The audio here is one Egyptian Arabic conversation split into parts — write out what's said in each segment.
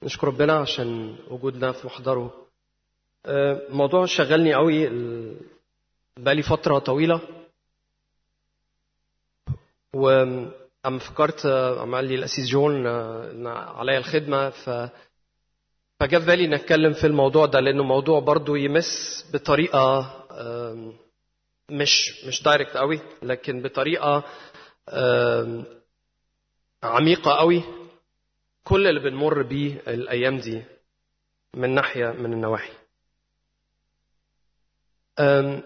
نشكر ربنا عشان وجودنا في محضره آه، موضوع شغلني قوي ال- بقالي فترة طويلة وأما فكرت آه، عمل لي الأسيس جون آه، إن عليا الخدمة ف فجاء في بالي إن أتكلم في الموضوع ده لأنه موضوع برضو يمس بطريقة آم، مش مش دايركت قوي لكن بطريقة آم، عميقة قوي كل اللي بنمر بيه الأيام دي من ناحية من النواحي أم،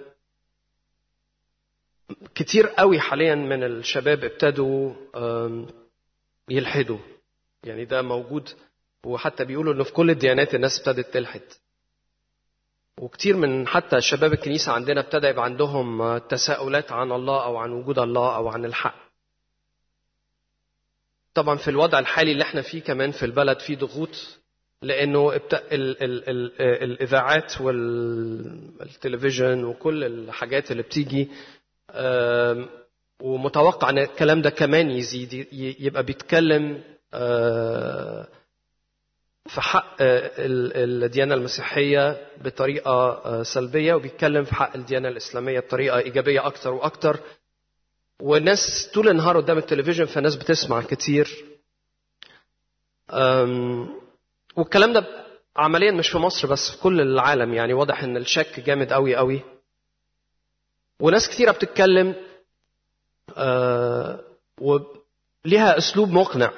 كتير قوي حاليا من الشباب ابتدوا أم، يلحدوا يعني ده موجود وحتى بيقولوا انه في كل الديانات الناس ابتدت تلحد وكتير من حتى شباب الكنيسة عندنا ابتدى يبقى عندهم آه، تساؤلات عن الله أو عن وجود الله أو عن الحق طبعا في الوضع الحالي اللي احنا فيه كمان في البلد في ضغوط لانه ابت... ال... ال... ال... الاذاعات والتلفزيون وكل الحاجات اللي بتيجي آم، ومتوقع ان الكلام ده كمان يزيد ي- يبقى بيتكلم آه، في حق آه، ال- الديانه المسيحيه بطريقه آه، سلبيه وبيتكلم في حق الديانه الاسلاميه بطريقه ايجابيه اكتر واكتر والناس طول النهار قدام التلفزيون فالناس بتسمع كتير أم، والكلام ده عمليا مش في مصر بس في كل العالم يعني واضح ان الشك جامد قوي قوي وناس كتيرة بتتكلم آه، وليها اسلوب مقنع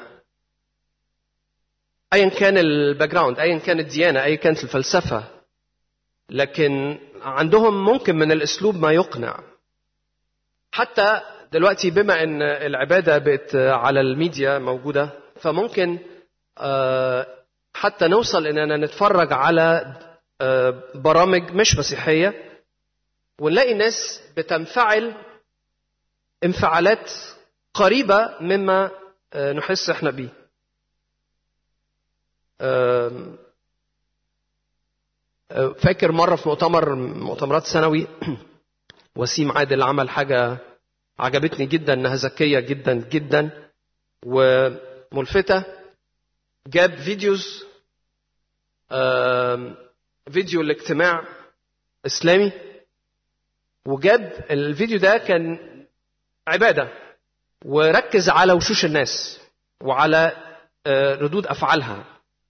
ايا كان الباك جراوند ايا كانت الديانه ايا كانت الفلسفه لكن عندهم ممكن من الاسلوب ما يقنع حتى دلوقتي بما ان العباده بقت على الميديا موجوده فممكن آه، حتى نوصل اننا نتفرج على آه، برامج مش مسيحيه ونلاقي ناس بتنفعل انفعالات قريبه مما آه، نحس احنا بيه آم، آه، فاكر مره في مؤتمر مؤتمرات سنوي وسيم عادل عمل حاجه عجبتني جدا انها ذكيه جدا جدا وملفته جاب فيديوز آم، فيديو الاجتماع اسلامي وجاب الفيديو ده كان عباده وركز على وشوش الناس وعلى آه، ردود افعالها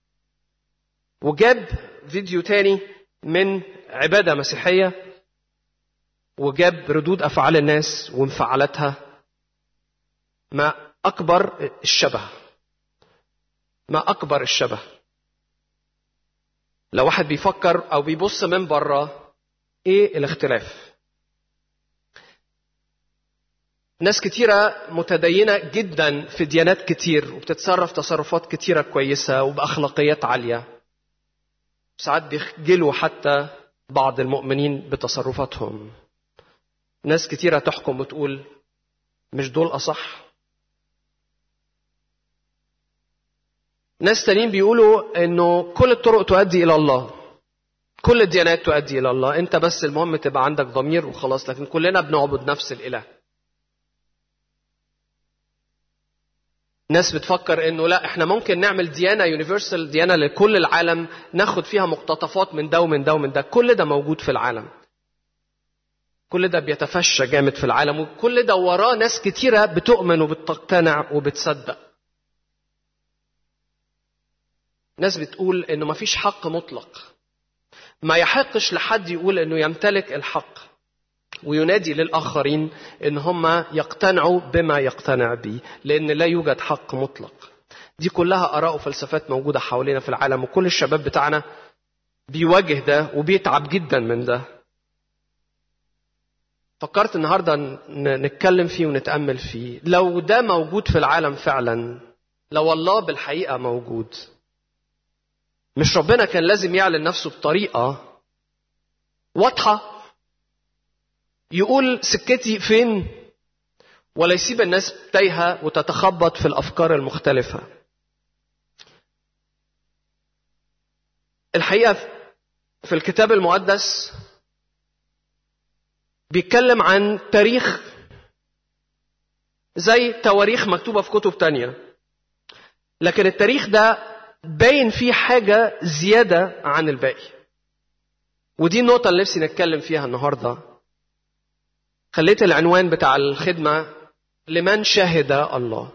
وجاب فيديو تاني من عباده مسيحيه وجاب ردود افعال الناس وانفعالاتها ما اكبر الشبه ما اكبر الشبه لو واحد بيفكر او بيبص من بره ايه الاختلاف ناس كتيرة متدينة جدا في ديانات كتير وبتتصرف تصرفات كتيرة كويسة وبأخلاقيات عالية ساعات بيخجلوا حتى بعض المؤمنين بتصرفاتهم ناس كتيرة تحكم وتقول مش دول أصح ناس تانيين بيقولوا انه كل الطرق تؤدي الى الله كل الديانات تؤدي الى الله انت بس المهم تبقى عندك ضمير وخلاص لكن كلنا بنعبد نفس الاله ناس بتفكر انه لا احنا ممكن نعمل ديانه يونيفرسال ديانه لكل العالم ناخد فيها مقتطفات من ده ومن ده ومن ده كل ده موجود في العالم كل ده بيتفشى جامد في العالم وكل ده وراه ناس كتيره بتؤمن وبتقتنع وبتصدق ناس بتقول انه مفيش حق مطلق ما يحقش لحد يقول انه يمتلك الحق وينادي للاخرين ان هم يقتنعوا بما يقتنع به لان لا يوجد حق مطلق دي كلها اراء وفلسفات موجوده حوالينا في العالم وكل الشباب بتاعنا بيواجه ده وبيتعب جدا من ده فكرت النهارده ن- نتكلم فيه ونتامل فيه لو ده موجود في العالم فعلا لو الله بالحقيقه موجود مش ربنا كان لازم يعلن نفسه بطريقه واضحه يقول سكتي فين ولا يسيب الناس تايهه وتتخبط في الافكار المختلفه الحقيقه في الكتاب المقدس بيتكلم عن تاريخ زي تواريخ مكتوبه في كتب تانية لكن التاريخ ده باين فيه حاجة زيادة عن الباقي ودي النقطة اللي نفسي نتكلم فيها النهاردة خليت العنوان بتاع الخدمة لمن شهد الله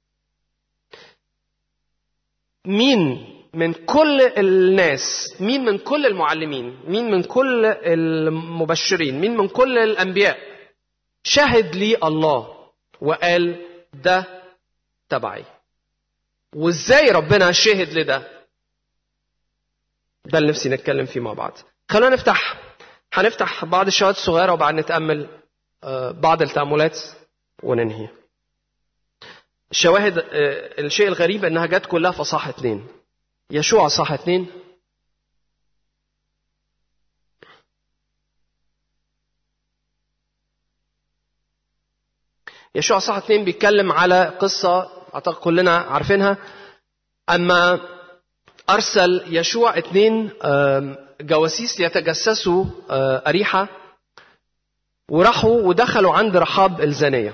مين من كل الناس مين من كل المعلمين مين من كل المبشرين مين من كل الأنبياء شهد لي الله وقال ده تبعي وازاي ربنا شهد لده ده اللي نفسي نتكلم فيه مع بعض خلونا نفتح هنفتح بعض الشهادات الصغيرة وبعد نتأمل بعض التأملات وننهي الشواهد الشيء الغريب انها جت كلها في صح اتنين يشوع صح اتنين يشوع صح اتنين بيتكلم على قصة أعتقد كلنا عارفينها أما أرسل يشوع اتنين جواسيس ليتجسسوا أريحة وراحوا ودخلوا عند رحاب الزانية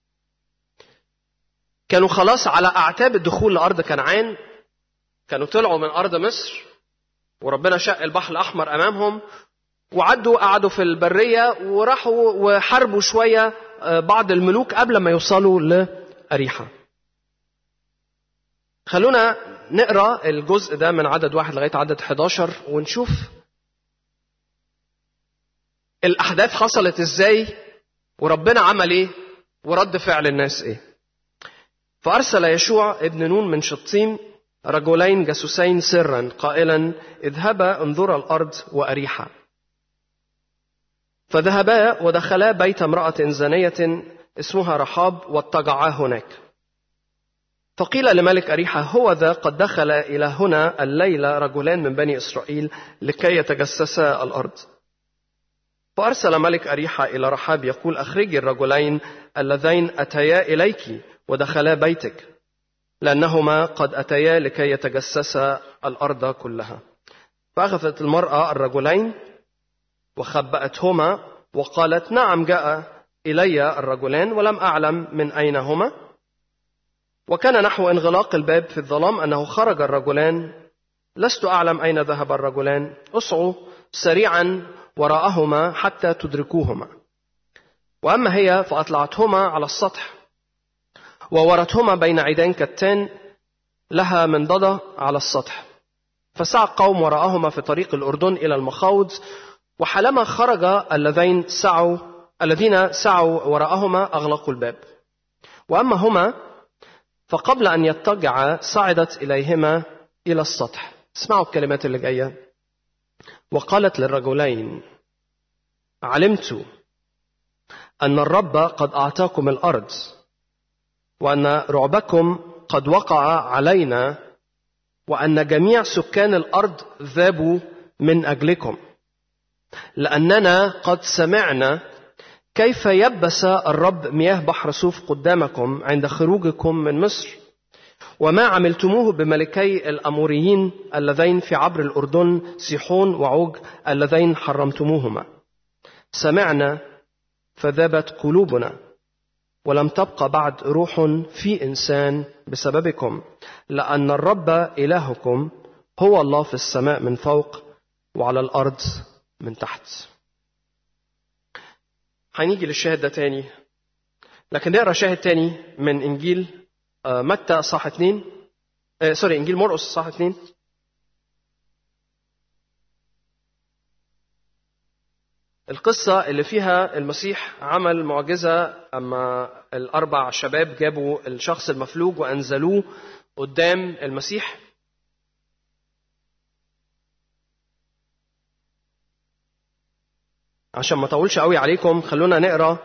كانوا خلاص على أعتاب الدخول لأرض كنعان كانوا طلعوا من أرض مصر وربنا شق البحر الأحمر أمامهم وعدوا قعدوا في البرية وراحوا وحاربوا شوية بعض الملوك قبل ما يوصلوا لأريحة خلونا نقرا الجزء ده من عدد واحد لغايه عدد 11 ونشوف الاحداث حصلت ازاي وربنا عمل ايه ورد فعل الناس ايه فارسل يشوع ابن نون من شطيم رجلين جاسوسين سرا قائلا اذهبا انظرا الارض واريحا فذهبا ودخلا بيت امراه زانيه اسمها رحاب واضطجعا هناك فقيل لملك أريحة هو ذا قد دخل إلى هنا الليلة رجلان من بني إسرائيل لكي يتجسسا الأرض فأرسل ملك أريحة إلى رحاب يقول أخرجي الرجلين اللذين أتيا إليك ودخلا بيتك لأنهما قد أتيا لكي يتجسسا الأرض كلها فأخذت المرأة الرجلين وخبأتهما وقالت نعم جاء إلي الرجلان ولم أعلم من أين هما وكان نحو انغلاق الباب في الظلام أنه خرج الرجلان لست أعلم أين ذهب الرجلان اسعوا سريعا وراءهما حتى تدركوهما وأما هي فأطلعتهما على السطح وورتهما بين عيدان كتان لها منضدة على السطح فسعى القوم وراءهما في طريق الأردن إلى المخاوض وحالما خرج الذين سعوا الذين سعوا وراءهما أغلقوا الباب وأما هما فقبل أن يضطجعا صعدت إليهما إلى السطح اسمعوا الكلمات اللي جاية وقالت للرجلين علمت أن الرب قد أعطاكم الأرض وأن رعبكم قد وقع علينا وأن جميع سكان الأرض ذابوا من أجلكم لأننا قد سمعنا كيف يبس الرب مياه بحر صوف قدامكم عند خروجكم من مصر وما عملتموه بملكي الأموريين اللذين في عبر الأردن سيحون وعوج اللذين حرمتموهما سمعنا فذابت قلوبنا ولم تبقى بعد روح في إنسان بسببكم لأن الرب إلهكم هو الله في السماء من فوق وعلى الأرض من تحت هنيجي للشاهد ده تاني لكن نقرا شاهد تاني من انجيل متى صح اتنين آه سوري انجيل مرقس صح اتنين القصة اللي فيها المسيح عمل معجزة أما الأربع شباب جابوا الشخص المفلوج وأنزلوه قدام المسيح عشان ما اطولش قوي عليكم خلونا نقرا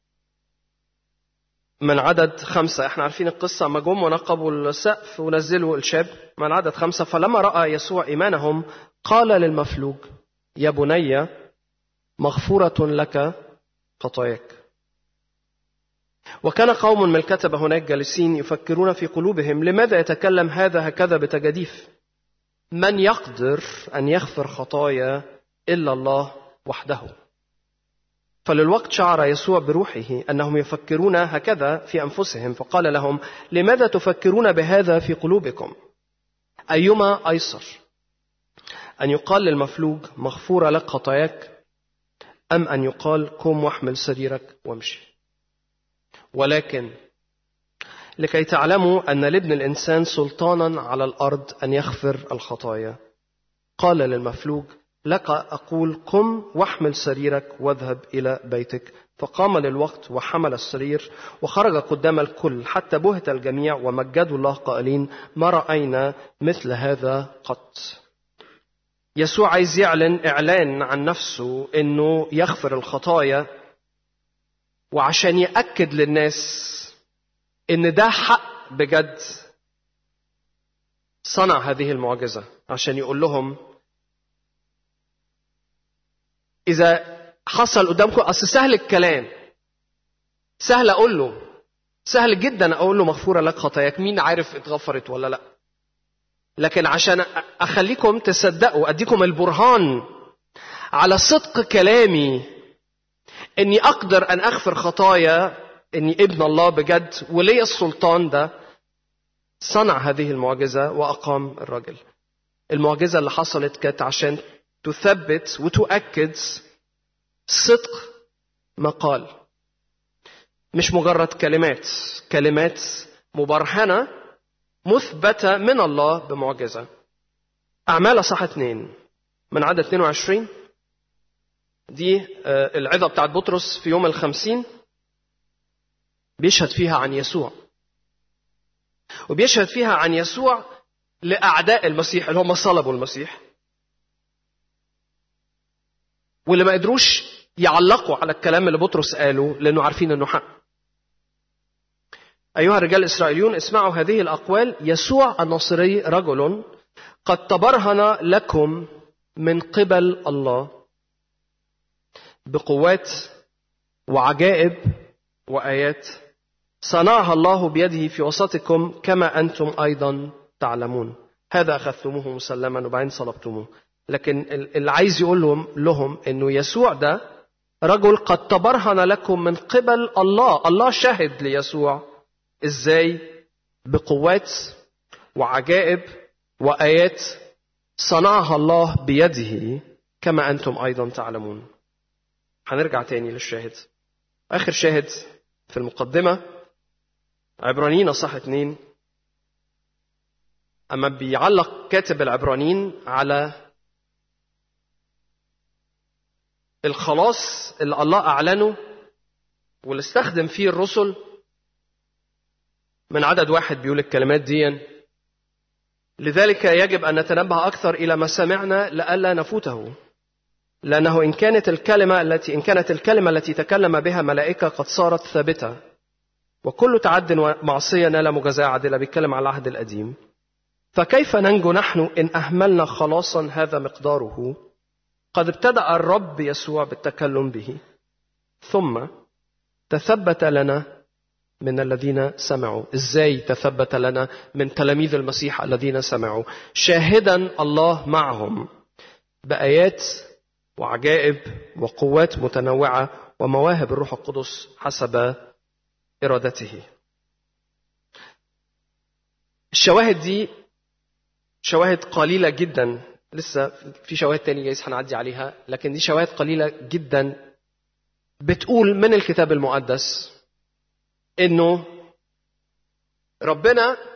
من عدد خمسة احنا عارفين القصة ما جم ونقبوا السقف ونزلوا الشاب من عدد خمسة فلما رأى يسوع إيمانهم قال للمفلوج يا بني مغفورة لك خطاياك وكان قوم من الكتبة هناك جالسين يفكرون في قلوبهم لماذا يتكلم هذا هكذا بتجاديف من يقدر أن يغفر خطايا إلا الله وحده فللوقت شعر يسوع بروحه انهم يفكرون هكذا في انفسهم فقال لهم لماذا تفكرون بهذا في قلوبكم أيما أيسر أن يقال للمفلوج مغفورة لك خطاياك أم أن يقال قم واحمل سريرك وامشي ولكن لكي تعلموا أن لابن الإنسان سلطانا على الأرض أن يغفر الخطايا قال للمفلوج لك أقول قم واحمل سريرك واذهب إلى بيتك فقام للوقت وحمل السرير وخرج قدام الكل حتى بهت الجميع ومجدوا الله قائلين ما رأينا مثل هذا قط يسوع عايز يعلن إعلان عن نفسه إنه يغفر الخطايا وعشان يأكد للناس إن ده حق بجد صنع هذه المعجزة عشان يقول لهم إذا حصل قدامكم أصل سهل الكلام سهل أقول له سهل جدا أقول له مغفورة لك خطاياك مين عارف اتغفرت ولا لأ لكن عشان أخليكم تصدقوا أديكم البرهان على صدق كلامي إني أقدر أن أغفر خطايا إني ابن الله بجد ولي السلطان ده صنع هذه المعجزة وأقام الرجل المعجزة اللي حصلت كانت عشان تثبت وتؤكد صدق ما قال مش مجرد كلمات كلمات مبرهنة مثبتة من الله بمعجزة أعمال صح اثنين من عدد 22 دي العظة بتاعت بطرس في يوم الخمسين بيشهد فيها عن يسوع وبيشهد فيها عن يسوع لأعداء المسيح اللي هم صلبوا المسيح واللي ما قدروش يعلقوا على الكلام اللي بطرس قاله لأنه عارفين أنه حق أيها الرجال الإسرائيليون اسمعوا هذه الأقوال يسوع الناصري رجل قد تبرهن لكم من قبل الله بقوات وعجائب وآيات صنعها الله بيده في وسطكم كما أنتم أيضا تعلمون هذا أخذتموه مسلما وبعدين صلبتموه لكن اللي عايز يقول لهم, لهم أنه يسوع ده رجل قد تبرهن لكم من قبل الله الله شهد ليسوع ازاي بقوات وعجائب وآيات صنعها الله بيده كما أنتم أيضا تعلمون هنرجع تاني للشاهد آخر شاهد في المقدمة عبرانيين أصح اتنين أما بيعلق كاتب العبرانيين على الخلاص اللي الله أعلنه واللي استخدم فيه الرسل من عدد واحد بيقول الكلمات دي لذلك يجب أن نتنبه أكثر إلى ما سمعنا لئلا نفوته لأنه إن كانت الكلمة التي إن كانت الكلمة التي تكلم بها ملائكة قد صارت ثابتة وكل تعد ومعصية نال مجازاة عادلة بيتكلم على العهد القديم فكيف ننجو نحن إن أهملنا خلاصا هذا مقداره قد ابتدأ الرب يسوع بالتكلم به ثم تثبت لنا من الذين سمعوا ازاي تثبت لنا من تلاميذ المسيح الذين سمعوا شاهدا الله معهم بايات وعجائب وقوات متنوعه ومواهب الروح القدس حسب ارادته الشواهد دي شواهد قليله جدا لسه في شواهد تانية جايز هنعدي عليها لكن دي شواهد قليله جدا بتقول من الكتاب المقدس انه ربنا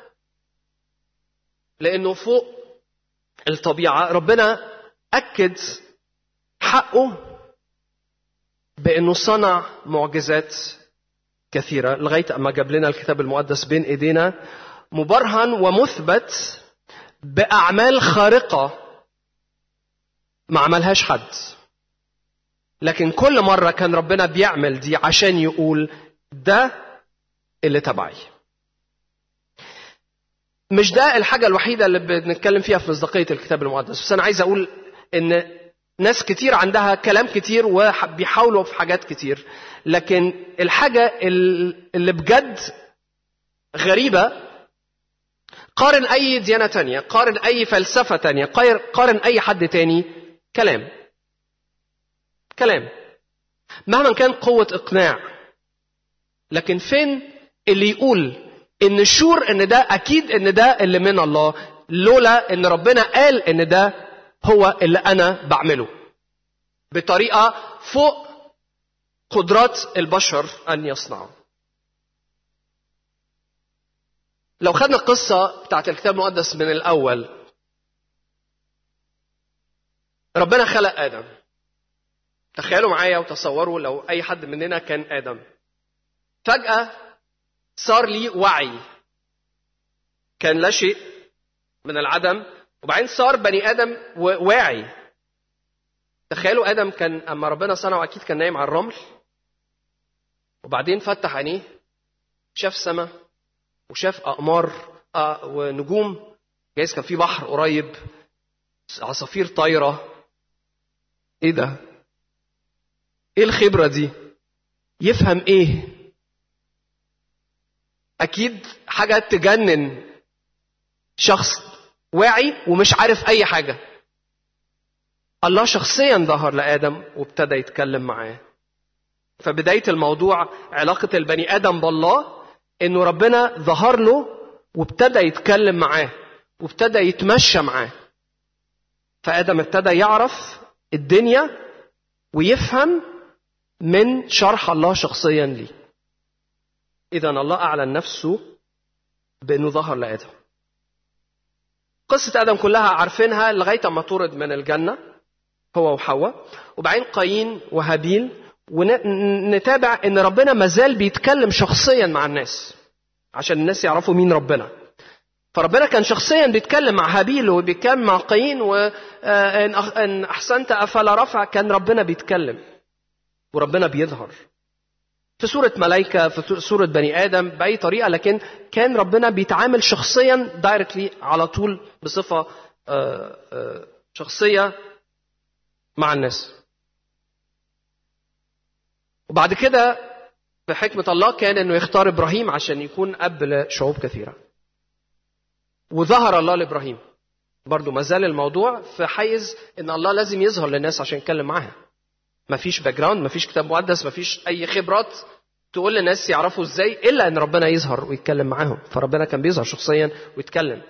لانه فوق الطبيعه ربنا اكد حقه بانه صنع معجزات كثيره لغايه اما جاب لنا الكتاب المقدس بين ايدينا مبرهن ومثبت باعمال خارقه ما عملهاش حد لكن كل مره كان ربنا بيعمل دي عشان يقول ده اللي تبعي مش ده الحاجة الوحيدة اللي بنتكلم فيها في مصداقية الكتاب المقدس بس أنا عايز أقول إن ناس كتير عندها كلام كتير وبيحاولوا في حاجات كتير لكن الحاجة اللي بجد غريبة قارن أي ديانة تانية قارن أي فلسفة تانية قارن أي حد تاني كلام كلام مهما كان قوة إقناع لكن فين اللي يقول ان شور ان ده اكيد ان ده اللي من الله لولا ان ربنا قال ان ده هو اللي انا بعمله بطريقه فوق قدرات البشر ان يصنعوا لو خدنا القصه بتاعت الكتاب المقدس من الاول ربنا خلق ادم تخيلوا معايا وتصوروا لو اي حد مننا كان ادم فجاه صار لي وعي كان لا شيء من العدم وبعدين صار بني ادم واعي تخيلوا ادم كان اما ربنا صنعه اكيد كان نايم على الرمل وبعدين فتح عينيه شاف سماء وشاف اقمار آه ونجوم جايز كان في بحر قريب عصافير طايره ايه ده ايه الخبره دي يفهم ايه اكيد حاجه تجنن شخص واعي ومش عارف اي حاجه الله شخصيا ظهر لادم وابتدى يتكلم معاه فبدايه الموضوع علاقه البني ادم بالله انه ربنا ظهر له وابتدى يتكلم معاه وابتدى يتمشى معاه فادم ابتدى يعرف الدنيا ويفهم من شرح الله شخصيا ليه اذا الله اعلن نفسه بانه ظهر لادم قصة آدم كلها عارفينها لغاية ما طرد من الجنة هو وحواء وبعدين قايين وهابيل ونتابع ان ربنا مازال بيتكلم شخصيا مع الناس عشان الناس يعرفوا مين ربنا فربنا كان شخصيا بيتكلم مع هابيل وبيتكلم مع قايين وان احسنت افلا رفع كان ربنا بيتكلم وربنا بيظهر في صورة ملائكة في صورة بني آدم بأي طريقة لكن كان ربنا بيتعامل شخصيا دايركتلي على طول بصفة شخصية مع الناس وبعد كده بحكمة الله كان انه يختار ابراهيم عشان يكون اب لشعوب كثيرة. وظهر الله لابراهيم. برضه ما زال الموضوع في حيز ان الله لازم يظهر للناس عشان يتكلم معاها. ما فيش باك جراوند، ما فيش كتاب مقدس، ما فيش اي خبرات تقول للناس يعرفوا ازاي الا ان ربنا يظهر ويتكلم معاهم، فربنا كان بيظهر شخصيا ويتكلم.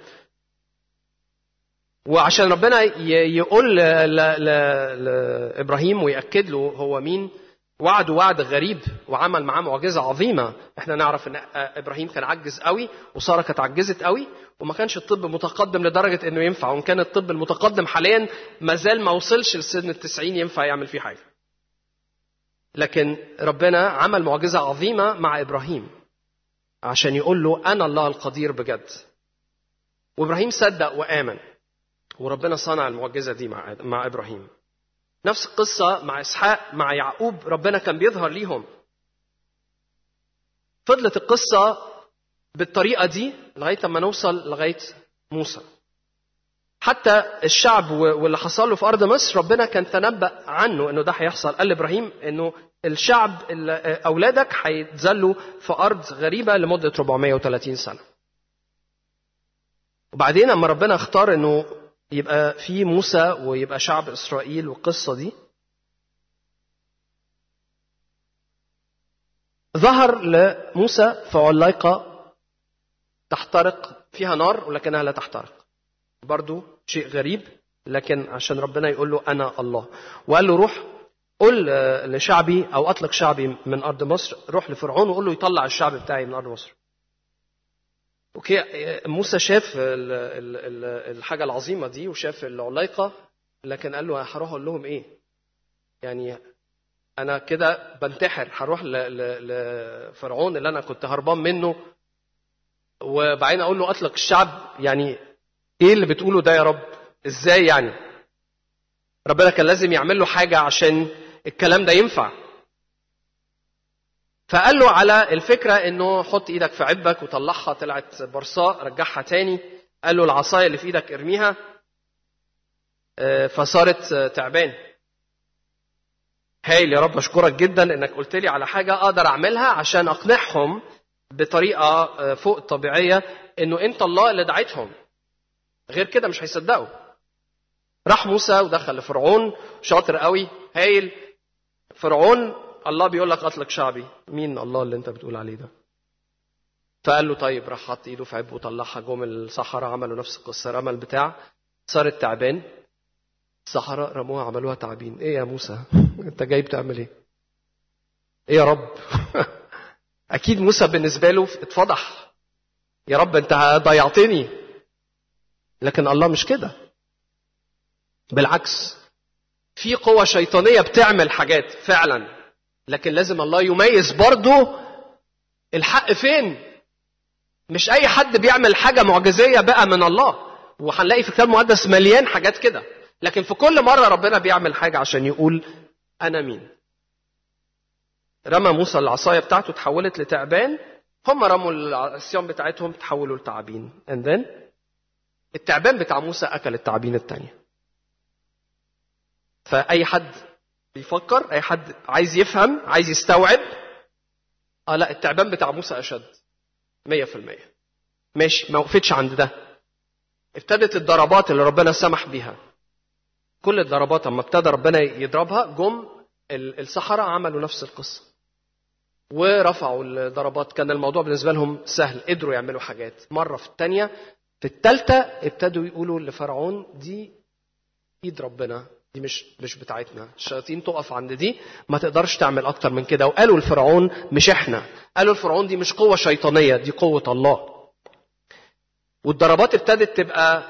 وعشان ربنا يقول لابراهيم وياكد له هو مين وعد وعد غريب وعمل معاه معجزه عظيمه احنا نعرف ان ابراهيم كان عجز قوي وساره كانت عجزت قوي وما كانش الطب متقدم لدرجه انه ينفع وان كان الطب المتقدم حاليا ما زال ما وصلش لسن التسعين ينفع يعمل فيه حاجه لكن ربنا عمل معجزه عظيمه مع ابراهيم عشان يقول له انا الله القدير بجد وابراهيم صدق وامن وربنا صنع المعجزه دي مع مع ابراهيم نفس القصة مع إسحاق مع يعقوب ربنا كان بيظهر ليهم فضلت القصة بالطريقة دي لغاية ما نوصل لغاية موسى حتى الشعب واللي حصل له في أرض مصر ربنا كان تنبأ عنه إنه ده هيحصل قال لإبراهيم إنه الشعب أولادك هيتذلوا في أرض غريبة لمدة 430 سنة وبعدين أما ربنا اختار إنه يبقى في موسى ويبقى شعب اسرائيل والقصه دي ظهر لموسى في علاقه تحترق فيها نار ولكنها لا تحترق برضو شيء غريب لكن عشان ربنا يقول له انا الله وقال له روح قل لشعبي او اطلق شعبي من ارض مصر روح لفرعون وقول له يطلع الشعب بتاعي من ارض مصر اوكي موسى شاف الحاجه العظيمه دي وشاف العلايقه لكن قال له هروح اقول لهم ايه؟ يعني انا كده بنتحر هروح لفرعون اللي انا كنت هربان منه وبعدين اقول له اطلق الشعب يعني ايه اللي بتقوله ده يا رب؟ ازاي يعني؟ ربنا كان لازم يعمل له حاجه عشان الكلام ده ينفع فقال له على الفكرة انه حط ايدك في عبك وطلعها طلعت برصاء رجعها تاني قال له العصاية اللي في ايدك ارميها فصارت تعبان هايل يا رب اشكرك جدا انك قلت لي على حاجة اقدر اعملها عشان اقنعهم بطريقة فوق الطبيعية انه انت الله اللي دعيتهم غير كده مش هيصدقوا راح موسى ودخل لفرعون شاطر قوي هايل فرعون الله بيقول لك اطلق شعبي مين الله اللي انت بتقول عليه ده فقال له طيب راح حط ايده في عب وطلعها جم الصحراء عملوا نفس القصه رمى البتاع صارت تعبان الصحراء رموها عملوها تعابين ايه يا موسى انت جاي بتعمل ايه ايه يا رب اكيد موسى بالنسبه له اتفضح يا رب انت ضيعتني لكن الله مش كده بالعكس في قوة شيطانية بتعمل حاجات فعلا لكن لازم الله يميز برضه الحق فين مش اي حد بيعمل حاجة معجزية بقى من الله وهنلاقي في الكتاب المقدس مليان حاجات كده لكن في كل مرة ربنا بيعمل حاجة عشان يقول أنا مين رمى موسى العصاية بتاعته تحولت لتعبان هم رموا العصيان بتاعتهم تحولوا لتعابين and then التعبان بتاع موسى أكل التعابين التانية فأي حد بيفكر أي حد عايز يفهم عايز يستوعب اه لا التعبان بتاع موسى أشد مية في المية ماشي ما وقفتش عند ده ابتدت الضربات اللي ربنا سمح بيها كل الضربات اما ابتدى ربنا يضربها جم السحرة عملوا نفس القصة ورفعوا الضربات كان الموضوع بالنسبة لهم سهل قدروا يعملوا حاجات مرة في الثانية في الثالثة ابتدوا يقولوا لفرعون دي ايد ربنا دي مش مش بتاعتنا الشياطين تقف عند دي ما تقدرش تعمل اكتر من كده وقالوا لفرعون مش احنا قالوا لفرعون دي مش قوة شيطانية دي قوة الله والضربات ابتدت تبقى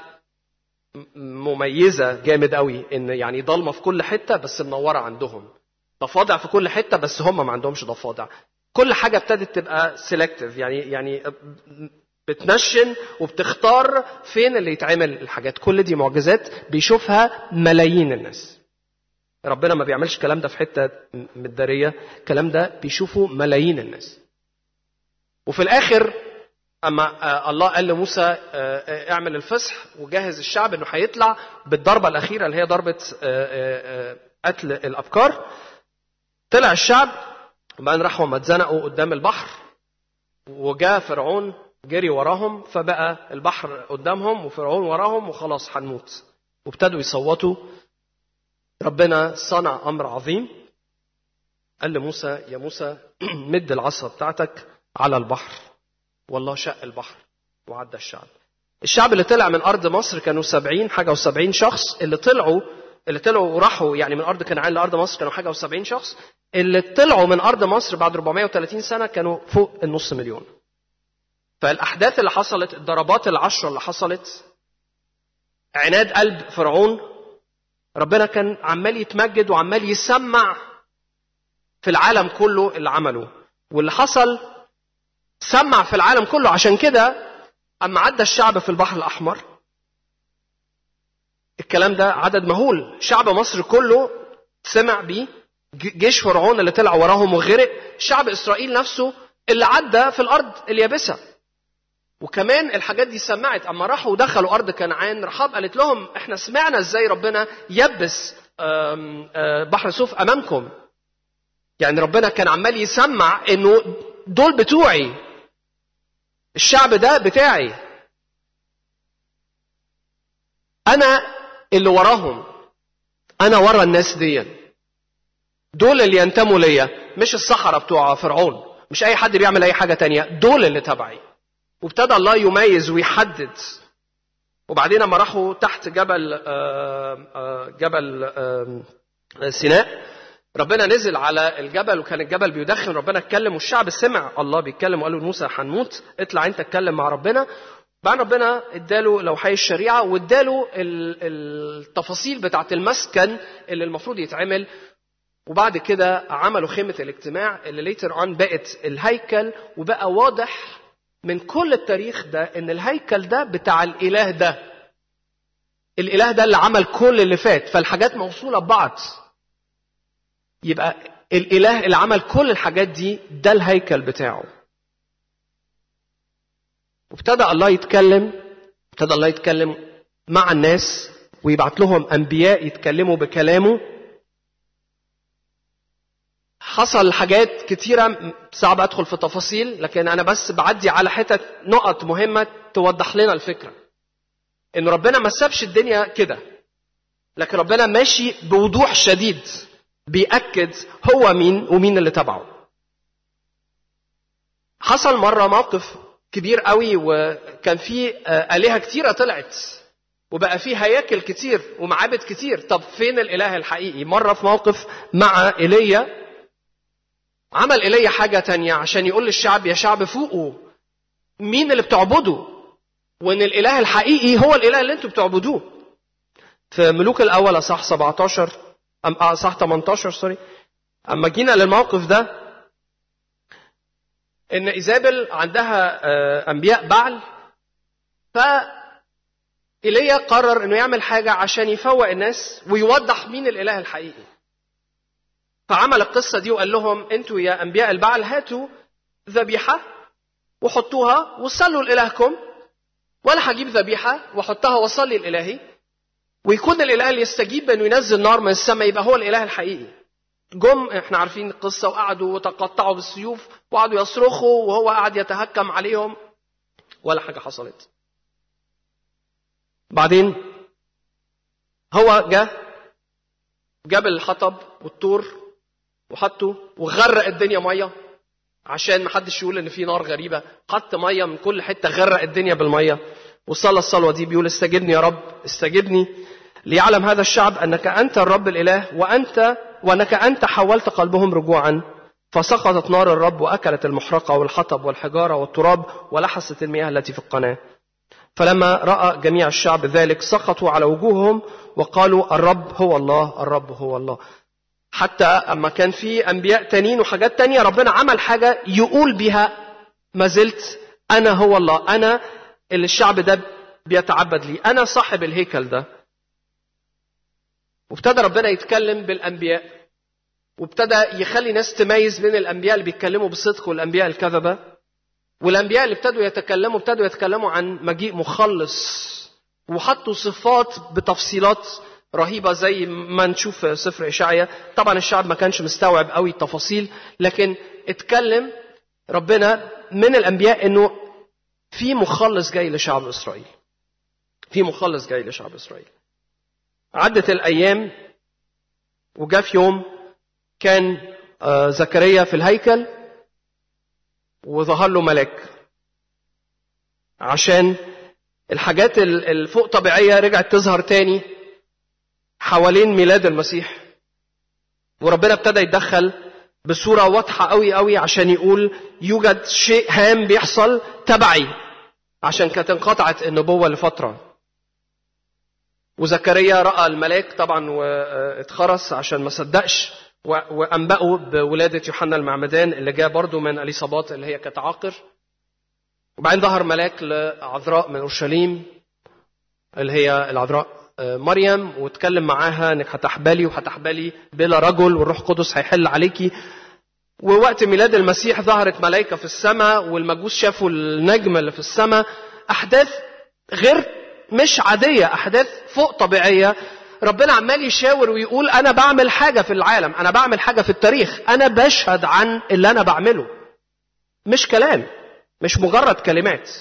مميزه جامد قوي ان يعني ضلمه في كل حته بس منوره عندهم ضفادع في كل حته بس هم ما عندهمش ضفادع كل حاجه ابتدت تبقى سيلكتيف يعني يعني بتنشن وبتختار فين اللي يتعمل الحاجات كل دي معجزات بيشوفها ملايين الناس ربنا ما بيعملش الكلام ده في حته مداريه الكلام ده بيشوفه ملايين الناس وفي الاخر اما الله قال لموسى اعمل الفصح وجهز الشعب انه هيطلع بالضربه الاخيره اللي هي ضربه قتل الابكار طلع الشعب وبعدين راحوا ما اتزنقوا قدام البحر وجاء فرعون جري وراهم فبقى البحر قدامهم وفرعون وراهم وخلاص هنموت وابتدوا يصوتوا ربنا صنع امر عظيم قال لموسى يا موسى مد العصا بتاعتك على البحر والله شق البحر وعدى الشعب الشعب اللي طلع من أرض مصر كانوا سبعين حاجة وسبعين شخص اللي طلعوا اللي طلعوا وراحوا يعني من أرض كنعان لأرض مصر كانوا حاجة وسبعين شخص اللي طلعوا من أرض مصر بعد 430 سنة كانوا فوق النص مليون فالأحداث اللي حصلت الضربات العشرة اللي حصلت عناد قلب فرعون ربنا كان عمال يتمجد وعمال يسمع في العالم كله اللي عمله واللي حصل سمع في العالم كله عشان كده اما عدى الشعب في البحر الاحمر الكلام ده عدد مهول شعب مصر كله سمع بيه جيش فرعون اللي طلع وراهم وغرق شعب اسرائيل نفسه اللي عدى في الارض اليابسه وكمان الحاجات دي سمعت اما راحوا ودخلوا ارض كنعان رحاب قالت لهم احنا سمعنا ازاي ربنا يبس بحر سوف امامكم يعني ربنا كان عمال يسمع انه دول بتوعي الشعب ده بتاعي انا اللي وراهم انا ورا الناس دي دول اللي ينتموا ليا مش الصحراء بتوع فرعون مش اي حد بيعمل اي حاجه تانية دول اللي تبعي وابتدى الله يميز ويحدد وبعدين لما راحوا تحت جبل جبل سيناء ربنا نزل على الجبل وكان الجبل بيدخن ربنا اتكلم والشعب سمع الله بيتكلم وقال له موسى هنموت اطلع انت اتكلم مع ربنا بعد ربنا اداله لوحي الشريعه واداله التفاصيل بتاعه المسكن اللي المفروض يتعمل وبعد كده عملوا خيمه الاجتماع اللي ليتر اون بقت الهيكل وبقى واضح من كل التاريخ ده ان الهيكل ده بتاع الاله ده الاله ده اللي عمل كل اللي فات فالحاجات موصوله ببعض يبقى الاله اللي عمل كل الحاجات دي ده الهيكل بتاعه وابتدى الله يتكلم ابتدى الله يتكلم مع الناس ويبعت لهم انبياء يتكلموا بكلامه حصل حاجات كتيرة صعب أدخل في تفاصيل لكن أنا بس بعدي على حتت نقط مهمة توضح لنا الفكرة إن ربنا ما سابش الدنيا كده لكن ربنا ماشي بوضوح شديد بيأكد هو مين ومين اللي تبعه حصل مرة موقف كبير قوي وكان في آه، آلهة كتيرة طلعت وبقى في هياكل كتير ومعابد كتير طب فين الإله الحقيقي مرة في موقف مع إيليا عمل إيليا حاجة تانية عشان يقول للشعب يا شعب فوقوا مين اللي بتعبده وإن الإله الحقيقي هو الإله اللي أنتوا بتعبدوه في ملوك الأول أصح 17 أم أصح 18 سوري أما جينا للموقف ده ان ايزابل عندها آه، انبياء بعل ف ايليا قرر انه يعمل حاجه عشان يفوق الناس ويوضح مين الاله الحقيقي فعمل القصه دي وقال لهم انتوا يا انبياء البعل هاتوا ذبيحه وحطوها وصلوا لالهكم ولا هجيب ذبيحه واحطها واصلي لالهي ويكون الاله اللي يستجيب بانه ينزل نار من السماء يبقى هو الاله الحقيقي جم احنا عارفين القصه وقعدوا وتقطعوا بالسيوف وقعدوا يصرخوا وهو قعد يتهكم عليهم ولا حاجه حصلت بعدين هو جه جاب الحطب والطور وحطه وغرق الدنيا ميه عشان ما حدش يقول ان في نار غريبه حط ميه من كل حته غرق الدنيا بالميه وصلى الصلوه دي بيقول استجبني يا رب استجبني ليعلم هذا الشعب انك انت الرب الاله وانت وانك انت حولت قلبهم رجوعا فسقطت نار الرب واكلت المحرقه والحطب والحجاره والتراب ولحست المياه التي في القناه فلما راى جميع الشعب ذلك سقطوا على وجوههم وقالوا الرب هو الله الرب هو الله حتى اما كان في انبياء تانيين وحاجات تانية ربنا عمل حاجه يقول بها ما زلت انا هو الله انا اللي الشعب ده بيتعبد لي انا صاحب الهيكل ده وابتدى ربنا يتكلم بالانبياء وابتدى يخلي ناس تميز بين الانبياء اللي بيتكلموا بصدق والانبياء الكذبه والانبياء اللي ابتدوا يتكلموا ابتدوا يتكلموا عن مجيء مخلص وحطوا صفات بتفصيلات رهيبة زي ما نشوف في سفر إشعيا طبعا الشعب ما كانش مستوعب قوي التفاصيل لكن اتكلم ربنا من الأنبياء إنه في مخلص جاي لشعب إسرائيل في مخلص جاي لشعب إسرائيل عدت الأيام وجاء في يوم كان آه، زكريا في الهيكل وظهر له ملاك عشان الحاجات الفوق طبيعية رجعت تظهر تاني حوالين ميلاد المسيح وربنا ابتدى يتدخل بصورة واضحة قوي قوي عشان يقول يوجد شيء هام بيحصل تبعي عشان كانت انقطعت النبوة لفترة وزكريا رأى الملاك طبعا واتخرس عشان ما صدقش وأنبأوا بولادة يوحنا المعمدان اللي جاء برضه من أليصابات اللي هي كانت عاقر وبعدين ظهر ملاك لعذراء من أورشليم اللي هي العذراء آه، مريم واتكلم معاها انك هتحبلي وهتحبلي بلا رجل والروح القدس هيحل عليكي ووقت ميلاد المسيح ظهرت ملائكه في السماء والمجوس شافوا النجم اللي في السماء احداث غير مش عاديه احداث فوق طبيعيه ربنا عمال يشاور ويقول انا بعمل حاجه في العالم انا بعمل حاجه في التاريخ انا بشهد عن اللي انا بعمله مش كلام مش مجرد كلمات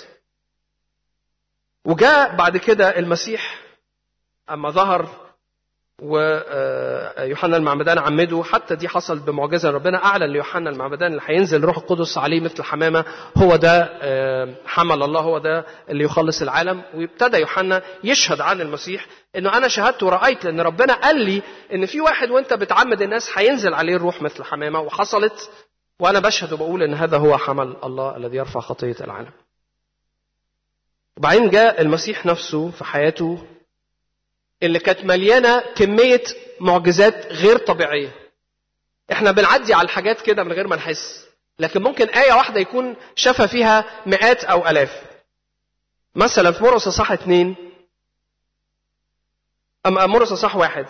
وجاء بعد كده المسيح اما ظهر ويوحنا المعمدان عمده حتى دي حصل بمعجزة ربنا أعلن ليوحنا المعمدان اللي هينزل روح القدس عليه مثل حمامة هو ده حمل الله هو ده اللي يخلص العالم وابتدى يوحنا يشهد عن المسيح انه انا شهدت ورأيت لان ربنا قال لي ان في واحد وانت بتعمد الناس هينزل عليه الروح مثل حمامة وحصلت وانا بشهد وبقول ان هذا هو حمل الله الذي يرفع خطية العالم وبعدين جاء المسيح نفسه في حياته اللي كانت مليانه كميه معجزات غير طبيعيه احنا بنعدي على الحاجات كده من غير ما نحس لكن ممكن آية واحدة يكون شافها فيها مئات أو ألاف مثلا في مرقس صح اتنين أما مرقس صح واحد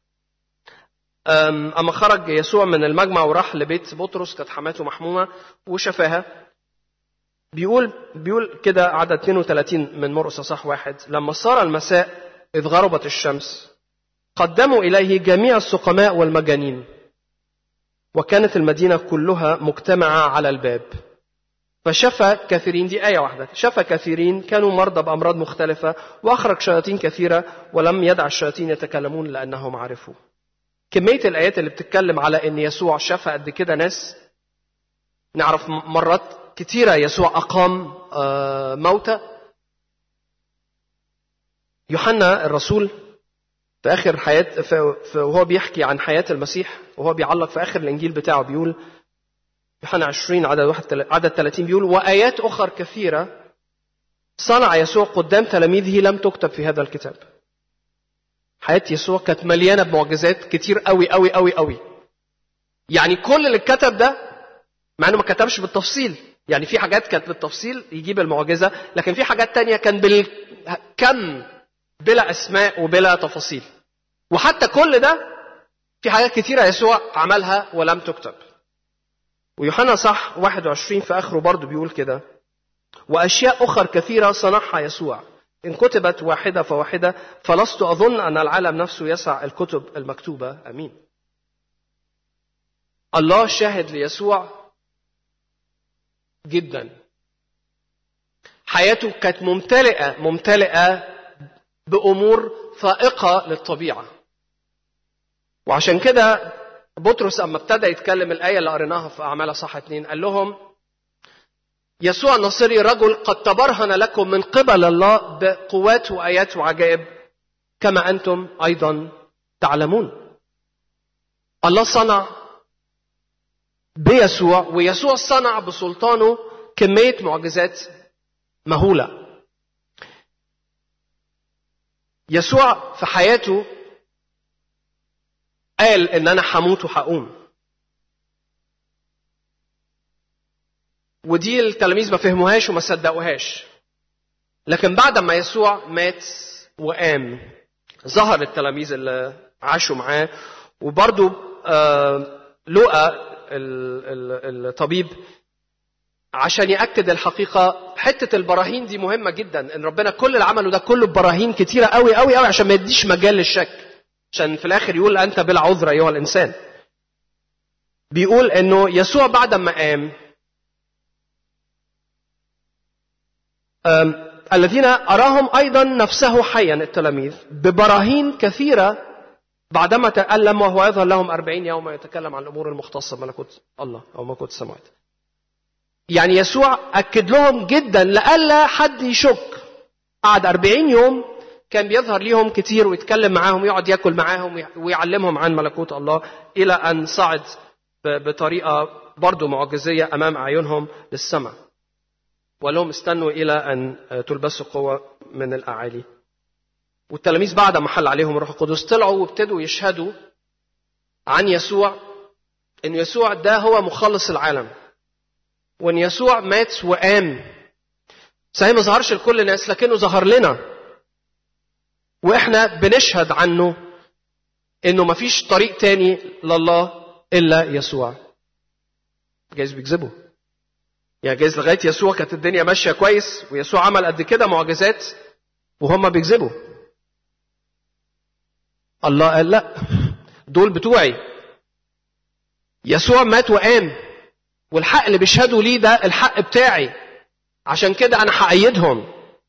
أما خرج يسوع من المجمع وراح لبيت بطرس كانت حماته محمومة وشفاها بيقول بيقول كده عدد 32 من مرقس صح واحد لما صار المساء إذ غربت الشمس قدموا إليه جميع السقماء والمجانين وكانت المدينة كلها مجتمعة على الباب فشفى كثيرين دي آية واحدة شفى كثيرين كانوا مرضى بأمراض مختلفة وأخرج شياطين كثيرة ولم يدع الشياطين يتكلمون لأنهم عرفوا كمية الآيات اللي بتتكلم على أن يسوع شفى قد كده ناس نعرف مرات كتيرة يسوع أقام آه، موتى يوحنا الرسول في آخر حياة وهو بيحكي عن حياة المسيح وهو بيعلق في آخر الإنجيل بتاعه بيقول يوحنا 20 عدد واحد عدد 30 بيقول وآيات أخر كثيرة صنع يسوع قدام تلاميذه لم تكتب في هذا الكتاب. حياة يسوع كانت مليانة بمعجزات كتير قوي قوي قوي قوي. يعني كل اللي اتكتب ده مع انه ما كتبش بالتفصيل يعني في حاجات كانت بالتفصيل يجيب المعجزة لكن في حاجات تانية كان بالكم بلا أسماء وبلا تفاصيل وحتى كل ده في حاجات كتيرة يسوع عملها ولم تكتب ويوحنا صح 21 في آخره برضه بيقول كده وأشياء أخر كثيرة صنعها يسوع إن كتبت واحدة فواحدة فلست أظن أن العالم نفسه يسع الكتب المكتوبة أمين الله شاهد ليسوع جدا حياته كانت ممتلئة ممتلئة بأمور فائقة للطبيعة وعشان كده بطرس أما ابتدى يتكلم الآية اللي قريناها في أعمال صح اتنين قال لهم يسوع الناصري رجل قد تبرهن لكم من قبل الله بقوات وآيات وعجائب كما أنتم أيضا تعلمون الله صنع بيسوع ويسوع صنع بسلطانه كمية معجزات مهولة يسوع في حياته قال ان انا هموت وهقوم ودي التلاميذ ما فهموهاش وما صدقوهاش لكن بعد ما يسوع مات وقام ظهر التلاميذ اللي عاشوا معاه وبرضه آه لقى الطبيب عشان ياكد الحقيقه حته البراهين دي مهمه جدا ان ربنا كل اللي عمله ده كله براهين كتيره قوي قوي قوي عشان ما يديش مجال للشك عشان في الاخر يقول انت بلا عذر ايها الانسان بيقول انه يسوع بعد ما قام الذين اراهم ايضا نفسه حيا التلاميذ ببراهين كثيره بعدما تألم وهو يظهر لهم أربعين يوما يتكلم عن الأمور المختصة بملكوت الله أو ملكوت السماوات يعني يسوع أكد لهم جدا لألا حد يشك قعد أربعين يوم كان بيظهر ليهم كتير ويتكلم معاهم ويقعد ياكل معاهم ويعلمهم عن ملكوت الله إلى أن صعد بطريقة برضو معجزية أمام أعينهم للسماء وقال لهم استنوا إلى أن تلبسوا قوة من الأعالي والتلاميذ بعد ما حل عليهم الروح القدس طلعوا وابتدوا يشهدوا عن يسوع ان يسوع ده هو مخلص العالم وان يسوع مات وقام صحيح ما ظهرش لكل الناس لكنه ظهر لنا واحنا بنشهد عنه انه ما فيش طريق تاني لله الا يسوع جايز بيكذبوا يعني جايز لغايه يسوع كانت الدنيا ماشيه كويس ويسوع عمل قد كده معجزات وهم بيكذبوا الله قال لا دول بتوعي يسوع مات وقام والحق اللي بيشهدوا ليه ده الحق بتاعي عشان كده انا هأيدهم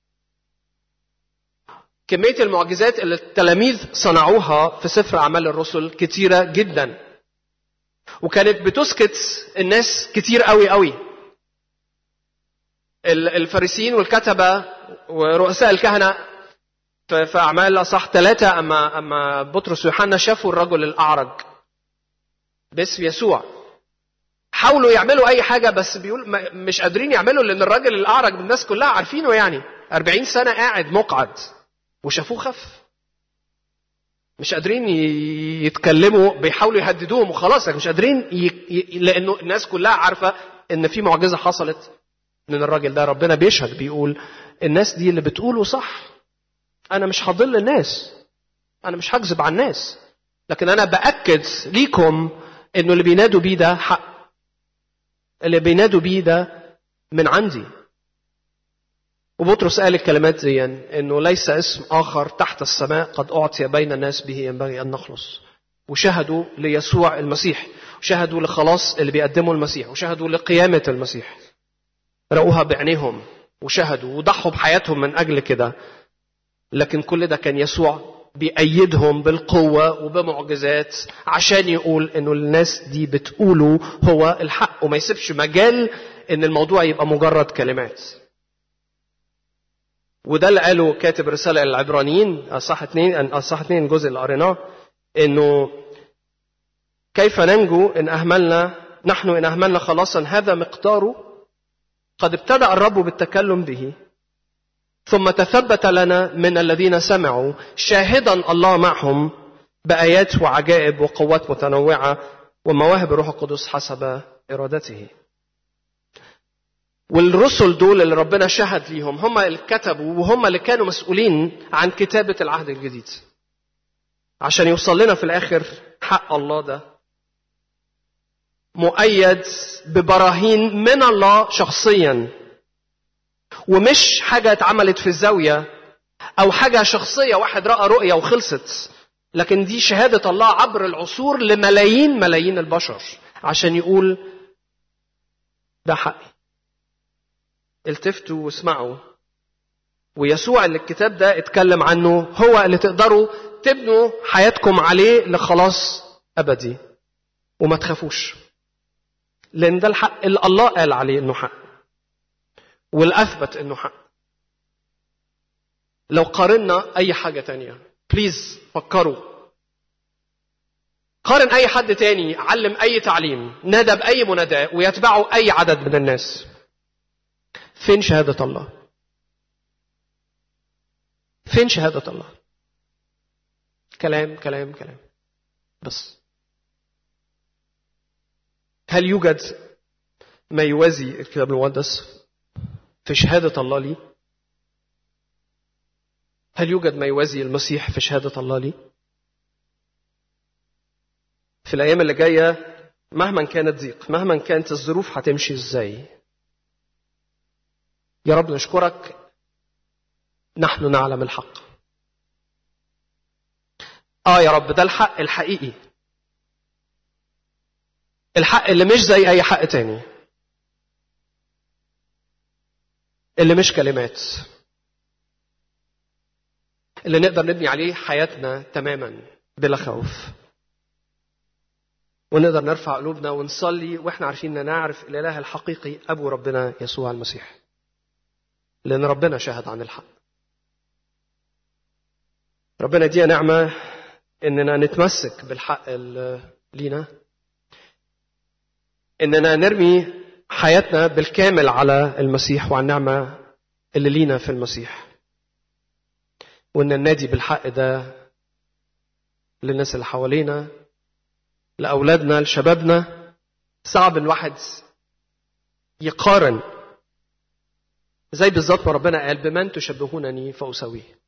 كمية المعجزات اللي التلاميذ صنعوها في سفر أعمال الرسل كتيرة جدا وكانت بتسكت الناس كتير قوي قوي الفارسيين والكتبة ورؤساء الكهنة في أعمال صح ثلاثة أما أما بطرس ويوحنا شافوا الرجل الأعرج باسم يسوع حاولوا يعملوا أي حاجة بس بيقول مش قادرين يعملوا لأن الراجل الأعرج الناس كلها عارفينه يعني 40 سنة قاعد مقعد وشافوه خف مش قادرين يتكلموا بيحاولوا يهددوهم وخلاص مش قادرين ي... ي... لانه الناس كلها عارفه ان في معجزه حصلت من الراجل ده ربنا بيشهد بيقول الناس دي اللي بتقوله صح انا مش هضل الناس انا مش هكذب على الناس لكن انا باكد ليكم انه اللي بينادوا بيه ده حق اللي بينادوا بيه ده من عندي وبطرس قال الكلمات دي انه ليس اسم اخر تحت السماء قد اعطي بين الناس به ينبغي ان نخلص وشهدوا ليسوع المسيح وشهدوا لخلاص اللي بيقدمه المسيح وشهدوا لقيامه المسيح رأوها بعينيهم وشهدوا وضحوا بحياتهم من اجل كده لكن كل ده كان يسوع بيأيدهم بالقوة وبمعجزات عشان يقول انه الناس دي بتقوله هو الحق وما يسيبش مجال ان الموضوع يبقى مجرد كلمات وده اللي قاله كاتب رسالة العبرانيين أصح اتنين أصح اتنين الجزء اللي قريناه إنه كيف ننجو إن أهملنا نحن إن أهملنا خلاصا هذا مقداره قد ابتدأ الرب بالتكلم به ثم تثبت لنا من الذين سمعوا شاهدا الله معهم بآيات وعجائب وقوات متنوعة ومواهب الروح القدس حسب إرادته والرسل دول اللي ربنا شهد ليهم هم اللي كتبوا وهم اللي كانوا مسؤولين عن كتابة العهد الجديد عشان يوصل لنا في الآخر حق الله ده مؤيد ببراهين من الله شخصيا ومش حاجة اتعملت في الزاوية أو حاجة شخصية واحد رأى رؤية وخلصت لكن دي شهادة الله عبر العصور لملايين ملايين البشر عشان يقول ده حقي التفتوا واسمعوا ويسوع اللي الكتاب ده اتكلم عنه هو اللي تقدروا تبنوا حياتكم عليه لخلاص أبدي وما تخافوش لأن ده الحق اللي الله قال عليه إنه حق والأثبت إنه حق لو قارنا أي حاجة تانية بليز فكروا قارن أي حد تاني علم أي تعليم نادى بأي مناداة ويتبعه أي عدد من الناس فين شهادة الله فين شهادة الله كلام كلام كلام بس هل يوجد ما يوازي الكتاب المقدس في شهادة الله لي هل يوجد ما يوازي المسيح في شهادة الله لي في الأيام اللي جاية مهما كانت ضيق مهما كانت الظروف هتمشي ازاي يا رب نشكرك نحن نعلم الحق اه يا رب ده الحق الحقيقي الحق اللي مش زي اي حق تاني اللي مش كلمات اللي نقدر نبني عليه حياتنا تماما بلا خوف ونقدر نرفع قلوبنا ونصلي واحنا عارفين ان نعرف الاله الحقيقي ابو ربنا يسوع المسيح لأن ربنا شهد عن الحق ربنا يدينا نعمة إننا نتمسك بالحق اللي لينا إننا نرمي حياتنا بالكامل على المسيح وعلى النعمة اللي لينا في المسيح وإن ننادي بالحق ده للناس اللي حوالينا لأولادنا لشبابنا صعب الواحد يقارن زي بالظبط ما ربنا قال بمن تشبهونني فأسويه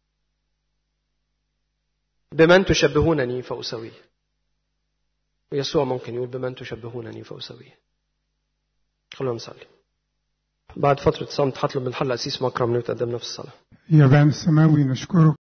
بمن تشبهونني فأسويه ويسوع ممكن يقول بمن تشبهونني فأسويه خلونا نصلي بعد فترة صمت هطلب من حل أسيس مكرم انه يتقدمنا في الصلاة يا بان السماوي نشكرك